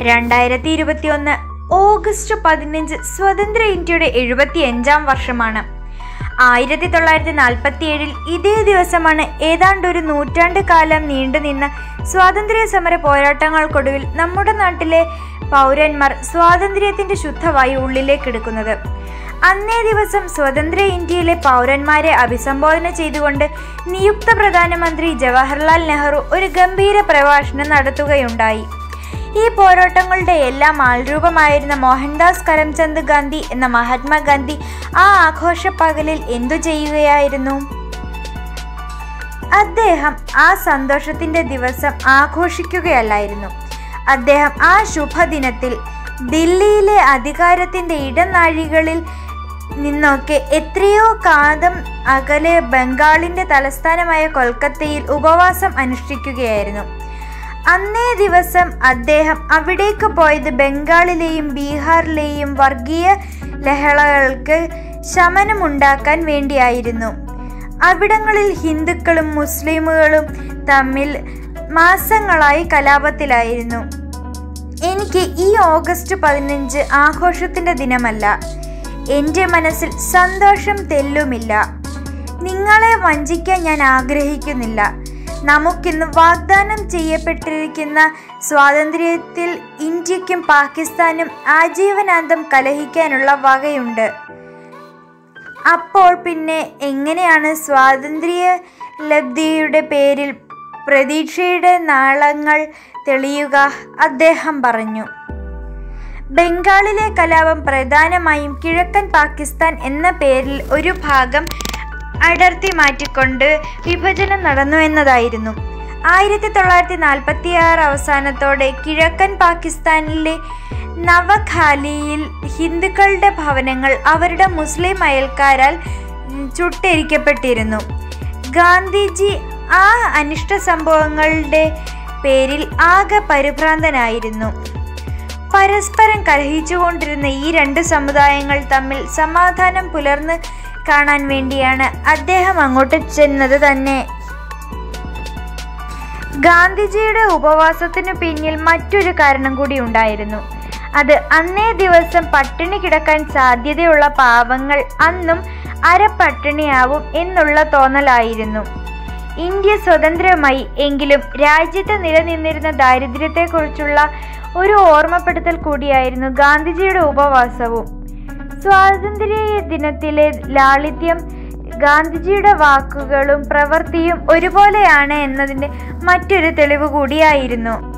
രണ്ടായിരത്തി ഇരുപത്തിയൊന്ന് ഓഗസ്റ്റ് പതിനഞ്ച് സ്വതന്ത്ര ഇന്ത്യയുടെ എഴുപത്തിയഞ്ചാം വർഷമാണ് ആയിരത്തി തൊള്ളായിരത്തി നാൽപ്പത്തി ഏഴിൽ ഇതേ ദിവസമാണ് ഏതാണ്ട് ഒരു നൂറ്റാണ്ട് കാലം നീണ്ടുനിന്ന സ്വാതന്ത്ര്യ സമര പോരാട്ടങ്ങൾക്കൊടുവിൽ നമ്മുടെ നാട്ടിലെ പൗരന്മാർ സ്വാതന്ത്ര്യത്തിന്റെ ശുദ്ധവായു ഉള്ളിലേക്കെടുക്കുന്നത് അന്നേ ദിവസം സ്വതന്ത്ര ഇന്ത്യയിലെ പൗരന്മാരെ അഭിസംബോധന ചെയ്തുകൊണ്ട് നിയുക്ത പ്രധാനമന്ത്രി ജവഹർലാൽ നെഹ്റു ഒരു ഗംഭീര പ്രഭാഷണം നടത്തുകയുണ്ടായി ഈ പോരാട്ടങ്ങളുടെ എല്ലാം ആൾരൂപമായിരുന്ന മോഹൻദാസ് കരംചന്ദ് ഗാന്ധി എന്ന മഹാത്മാഗാന്ധി ആ ആഘോഷ പകലിൽ എന്തു ചെയ്യുകയായിരുന്നു അദ്ദേഹം ആ സന്തോഷത്തിന്റെ ദിവസം ആഘോഷിക്കുകയല്ലായിരുന്നു അദ്ദേഹം ആ ശുഭദിനത്തിൽ ദില്ലിയിലെ അധികാരത്തിന്റെ ഇടനാഴികളിൽ നിന്നൊക്കെ എത്രയോ കാതം അകലെ ബംഗാളിന്റെ തലസ്ഥാനമായ കൊൽക്കത്തയിൽ ഉപവാസം അനുഷ്ഠിക്കുകയായിരുന്നു അന്നേ ദിവസം അദ്ദേഹം അവിടേക്ക് പോയത് ബംഗാളിലെയും ബീഹാറിലെയും വർഗീയ ലഹളകൾക്ക് ശമനമുണ്ടാക്കാൻ വേണ്ടിയായിരുന്നു അവിടങ്ങളിൽ ഹിന്ദുക്കളും മുസ്ലിമുകളും തമ്മിൽ മാസങ്ങളായി കലാപത്തിലായിരുന്നു എനിക്ക് ഈ ഓഗസ്റ്റ് പതിനഞ്ച് ആഘോഷത്തിൻ്റെ ദിനമല്ല എൻ്റെ മനസ്സിൽ സന്തോഷം തെല്ലുമില്ല നിങ്ങളെ വഞ്ചിക്കാൻ ഞാൻ ആഗ്രഹിക്കുന്നില്ല നമുക്കിന്ന് വാഗ്ദാനം ചെയ്യപ്പെട്ടിരിക്കുന്ന സ്വാതന്ത്ര്യത്തിൽ ഇന്ത്യക്കും പാകിസ്ഥാനും ആജീവനാന്തം കലഹിക്കാനുള്ള വകയുണ്ട് അപ്പോൾ പിന്നെ എങ്ങനെയാണ് സ്വാതന്ത്ര്യ ലബ്ധിയുടെ പേരിൽ പ്രതീക്ഷയുടെ നാളങ്ങൾ തെളിയുക അദ്ദേഹം പറഞ്ഞു ബംഗാളിലെ കലാപം പ്രധാനമായും കിഴക്കൻ പാകിസ്ഥാൻ എന്ന പേരിൽ ഒരു ഭാഗം അടർത്തി മാറ്റിക്കൊണ്ട് വിഭജനം നടന്നു എന്നതായിരുന്നു ആയിരത്തി തൊള്ളായിരത്തി നാൽപ്പത്തി ആറ് അവസാനത്തോടെ കിഴക്കൻ പാകിസ്ഥാനിലെ നവഖാലിയിൽ ഹിന്ദുക്കളുടെ ഭവനങ്ങൾ അവരുടെ മുസ്ലിം അയൽക്കാരാൽ ചുട്ടെരിക്കപ്പെട്ടിരുന്നു ഗാന്ധിജി ആ അനിഷ്ട സംഭവങ്ങളുടെ പേരിൽ ആകെ പരിഭ്രാന്തനായിരുന്നു പരസ്പരം കലഹിച്ചുകൊണ്ടിരുന്ന ഈ രണ്ട് സമുദായങ്ങൾ തമ്മിൽ സമാധാനം പുലർന്ന് കാണാൻ വേണ്ടിയാണ് അദ്ദേഹം അങ്ങോട്ട് ചെന്നത് തന്നെ ഗാന്ധിജിയുടെ ഉപവാസത്തിനു പിന്നിൽ മറ്റൊരു കാരണം കൂടി ഉണ്ടായിരുന്നു അത് അന്നേ ദിവസം പട്ടിണി കിടക്കാൻ സാധ്യതയുള്ള പാവങ്ങൾ അന്നും അരപ്പട്ടിണിയാവും എന്നുള്ള തോന്നലായിരുന്നു ഇന്ത്യ സ്വതന്ത്രമായി എങ്കിലും രാജ്യത്ത് നിലനിന്നിരുന്ന ദാരിദ്ര്യത്തെക്കുറിച്ചുള്ള ഒരു ഓർമ്മപ്പെടുത്തൽ കൂടിയായിരുന്നു ഗാന്ധിജിയുടെ ഉപവാസവും സ്വാതന്ത്ര്യ ദിനത്തിലെ ലാളിത്യം ഗാന്ധിജിയുടെ വാക്കുകളും പ്രവൃത്തിയും ഒരുപോലെയാണ് എന്നതിൻ്റെ മറ്റൊരു തെളിവ് കൂടിയായിരുന്നു